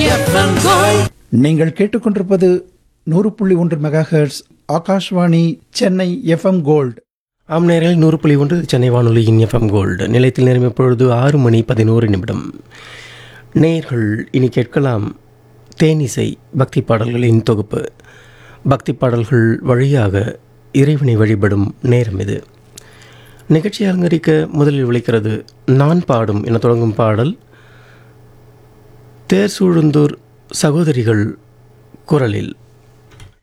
FM gold நீங்கள் கேட்டுக்கொண்டிருப்பது நூறு புள்ளி ஒன்று megahertz Akashvani Chennai FM gold ஆம் நேரில் நூறு புள்ளி ஒன்று சென்னை வானொலியின் எஃப்எம் கோல்டு நிலையத்தில் நேரம் இப்பொழுது ஆறு மணி பதினோரு நிமிடம் நேயர்கள் இனி கேட்கலாம் தேனிசை பக்தி பாடல்களின் தொகுப்பு பக்தி பாடல்கள் வழியாக இறைவனை வழிபடும் நேரம் இது நிகழ்ச்சியை அலங்கரிக்க முதலில் விളിக்கிறது நான் பாடும் என தொடங்கும் பாடல் தேர் சூழுந்தூர் சகோதரிகள் குரலில்